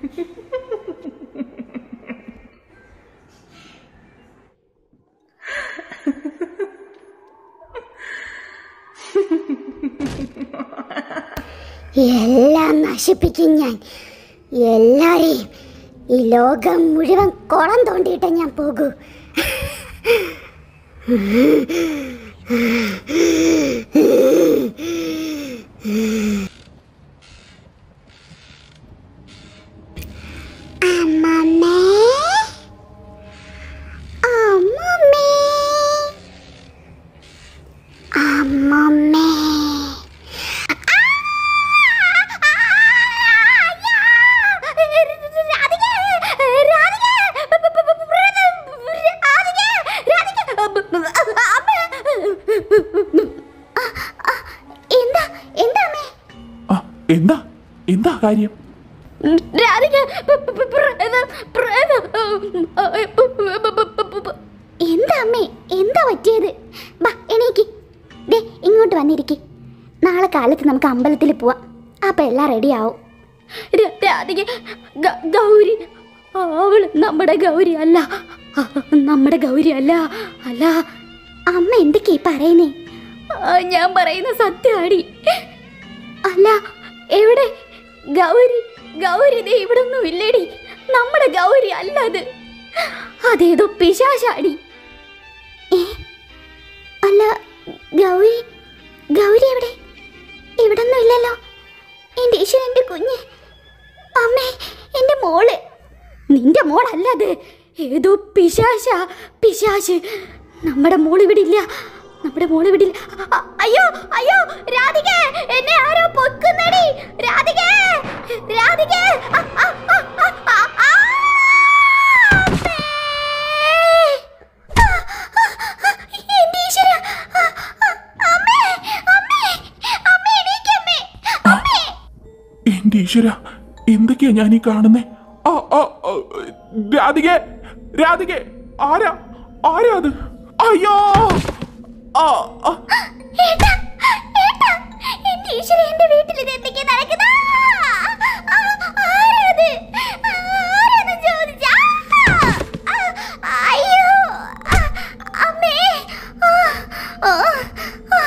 എല്ലാം നശിപ്പിക്കും ഞാൻ എല്ലാരെയും ഈ ലോകം മുഴുവൻ കുളം തോണ്ടിയിട്ട് ഞാൻ പോകൂ അമ്മമ്മേ അമ്മമ്മേ അമ്മമ്മേ എന്താ എന്താ അമ്മേ ആ എന്താ എന്താ കാര്യം എന്താ അമ്മേ എന്താ പറ്റിയത് ബാ എണീക്ക് ദേ ഇങ്ങോട്ട് വന്നിരിക്കെ നാളെ കാലത്ത് നമുക്ക് അമ്പലത്തിൽ പോവാം അപ്പൊ എല്ലാം റെഡി ആവും ര- രാധിക ഗ- ഗൗരി അവള് നമ്മുടെ ഗൗരി അല്ല ആ, നമ്മുടെ ഗൗരി അല്ല അല്ല അമ്മ എന്തൊക്കെയാ ഈ പറയുന്നേ ആ, ഞാൻ പറയുന്ന സത്യമാടി അല്ല എവിടെ ഗൗരി ഗൗരി ദേ ഇവിടെ ഒന്നും ഇല്ലേടി നമ്മുടെ ഗൗരി അല്ല അത് അതേതോ പിശാശാടി ഏ അല്ല ഗൗരി ഗൗരി എവിടെ ഇവിടൊന്നും ഇല്ലല്ലോ എൻ്റെ ഈശ്വരൻ എൻ്റെ കുഞ്ഞ് അമ്മേ എൻ്റെ മോള് നിന്റെ മോളല്ല അത് ഏതോ പിശാശ പിശാശ് നമ്മുടെ മോൾ ഇവിടെ ഇല്ല നമ്മുടെ മോൾ ഇവിടെ ഇല്ല അ- അയ്യോ അയ്യോ രാധിക എന്നെ ആരോ പൊക്കുന്നടി രാധിക രാധിക അ- അ- അ- അ- അ- ആ! അമ്മേ! ആ, ആ, ആ, എൻ്റെ ഈശ്വരാ. ആ, ആ, അമ്മേ, അമ്മേ, അമ്മേ, എണീക്ക് അമ്മേ, അമ്മേ. എന്റെ ഈശ്വര എന്തൊക്കെയാ ഞാൻ ഈ കാണുന്നേ ആ ആ ആ, രാധികെ രാധികെ ആരാ ആരാ അത് അയ്യോ ആ ആ, ഏട്ടാ, ഏട്ടാ, എന്റെ ഈശ്വരാ, എന്റെ വീട്ടിൽ ഇത് എന്തൊക്കെയാ നടക്കുന്നെ? ആ, ആ, ആരാത്? ആരാന്ന് ചോദിച്ചാ? ആ, ആ, അയ്യോ, ആ, അമ്മേ. ആ, ആ, ആ,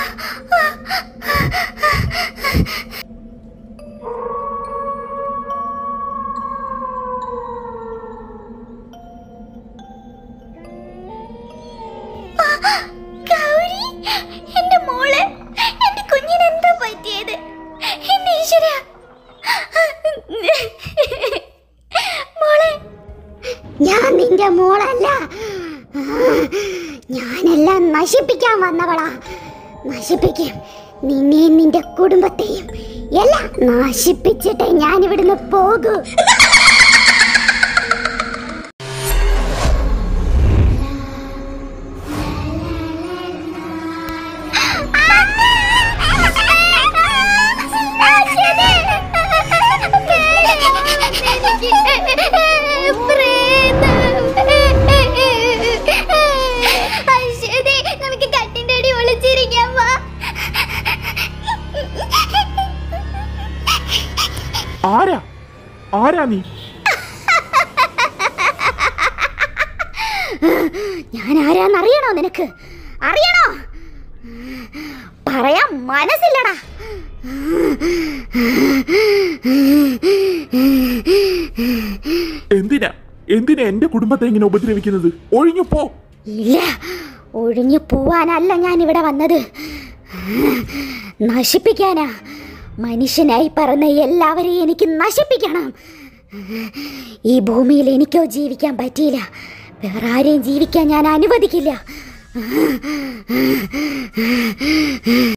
ആ, ഗൗരി, എന്റെ മോള് എന്റെ കുഞ്ഞിന് എന്താ പറ്റിയത് എന്റെ ഈശ്വര മോളെ ഞാൻ നിന്റെ മോളല്ല ഞാനെല്ലാം നശിപ്പിക്കാൻ വന്നവളാ നശിപ്പിക്കും നിന്നെയും നിന്റെ കുടുംബത്തെയും എല്ലാം നശിപ്പിച്ചിട്ടേ ഞാൻ ഇവിടുന്ന് പോകൂ നമുക്ക് കട്ടിന്റെ അടി ഒളിച്ചിരിക്കാൻ വാ ആരാ ആരാ നീ ഞാൻ ആരാന്നറിയണോ നിനക്ക് അറിയണോ പറയാൻ മനസ്സില്ലടാ എന്തിനാ എന്തിനാ എന്റെ കുടുംബത്തെ ഇങ്ങനെ ഉപദ്രവിക്കുന്നത് ഒഴിഞ്ഞു പോ ഇല്ല ഒഴിഞ്ഞു പോവാനല്ല ഞാൻ ഇവിടെ വന്നത് നശിപ്പിക്കാനാ മനുഷ്യനായി പറഞ്ഞ എല്ലാവരെയും എനിക്ക് നശിപ്പിക്കണം ഈ ഭൂമിയിൽ എനിക്കോ ജീവിക്കാൻ പറ്റിയില്ല വേറെ ആരെയും ജീവിക്കാൻ ഞാൻ അനുവദിക്കില്ല